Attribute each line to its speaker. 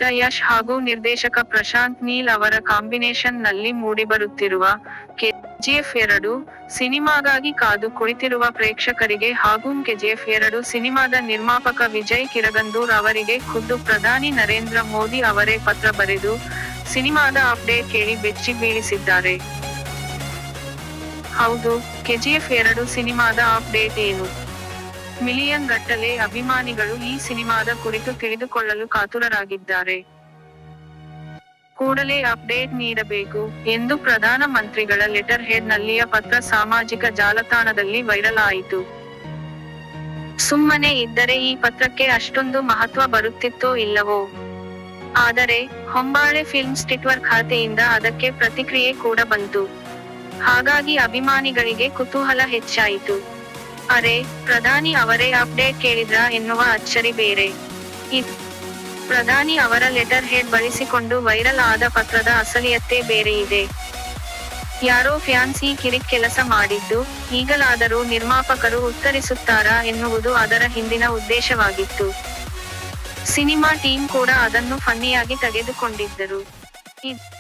Speaker 1: ನಟ ಯಶ್ ಹಾಗೂ ನಿರ್ದೇಶಕ ಪ್ರಶಾಂತ್ ನೀಲ್ ಅವರ ಕಾಂಬಿನೇಷನ್ ನಲ್ಲಿ ಮೂಡಿಬರುತ್ತಿರುವ ಕೆಜಿಎಫ್ ಎರಡು ಸಿನಿಮಾಗಾಗಿ ಕಾದು ಕುಳಿತಿರುವ ಪ್ರೇಕ್ಷಕರಿಗೆ ಹಾಗೂ ಕೆಜಿಎಫ್ ಎರಡು ಸಿನಿಮಾದ ನಿರ್ಮಾಪಕ ವಿಜಯ್ ಕಿರಗಂದೂರ್ ಅವರಿಗೆ ಖುದ್ದು ಪ್ರಧಾನಿ ನರೇಂದ್ರ ಮೋದಿ ಅವರೇ ಪತ್ರ ಬರೆದು ಸಿನಿಮಾದ ಅಪ್ಡೇಟ್ ಕೇಳಿ ಬೆಚ್ಚಿ ಬೀಳಿಸಿದ್ದಾರೆ ಹೌದು ಕೆಜಿಎಫ್ ಎರಡು ಸಿನಿಮಾದ ಅಪ್ಡೇಟ್ ಏನು ಮಿಲಿಯನ್ ಗಟ್ಟಲೆ ಅಭಿಮಾನಿಗಳು ಈ ಸಿನಿಮಾದ ಕುರಿತು ತಿಳಿದುಕೊಳ್ಳಲು ಕಾತುರರಾಗಿದ್ದಾರೆ ಕೂಡಲೇ ಅಪ್ಡೇಟ್ ನೀಡಬೇಕು ಎಂದು ಪ್ರಧಾನ ಮಂತ್ರಿಗಳ ಲೆಟರ್ ಹೆಡ್ ನಲ್ಲಿಯ ಪತ್ರ ಸಾಮಾಜಿಕ ಜಾಲತಾಣದಲ್ಲಿ ವೈರಲ್ ಆಯಿತು ಸುಮ್ಮನೆ ಇದ್ದರೆ ಈ ಪತ್ರಕ್ಕೆ ಅಷ್ಟೊಂದು ಮಹತ್ವ ಬರುತ್ತಿತ್ತೋ ಇಲ್ಲವೋ ಆದರೆ ಹೊಂಬಾಳೆ ಫಿಲ್ಮ್ಸ್ ಟ್ವಿಟರ್ ಖಾತೆಯಿಂದ ಅದಕ್ಕೆ ಪ್ರತಿಕ್ರಿಯೆ ಕೂಡ ಬಂತು ಹಾಗಾಗಿ ಅಭಿಮಾನಿಗಳಿಗೆ ಕುತೂಹಲ ಹೆಚ್ಚಾಯಿತು ಅರೆ ಪ್ರಧಾನಿ ಅವರೇ ಅಪ್ಡೇಟ್ ಕೇಳಿದ್ರಾ ಎನ್ನುವ ಅಚ್ಚರಿ ಬೇರೆ ಇದ್ ಪ್ರಧಾನಿ ಅವರ ಲೆಟರ್ ಹೆಡ್ ಬಳಸಿಕೊಂಡು ವೈರಲ್ ಆದ ಪತ್ರದ ಅಸಲಿಯತ್ತೇ ಬೇರೆ ಇದೆ ಯಾರೋ ಫ್ಯಾನ್ಸಿ ಕಿರಿಕ್ ಕೆಲಸ ಮಾಡಿದ್ದು ಈಗಲಾದರೂ ನಿರ್ಮಾಪಕರು ಉತ್ತರಿಸುತ್ತಾರಾ ಎನ್ನುವುದು ಅದರ ಹಿಂದಿನ ಉದ್ದೇಶವಾಗಿತ್ತು ಸಿನಿಮಾ ಟೀಮ್ ಕೂಡ ಅದನ್ನು ಫನ್ನಿಯಾಗಿ ತೆಗೆದುಕೊಂಡಿದ್ದರು ಇದ್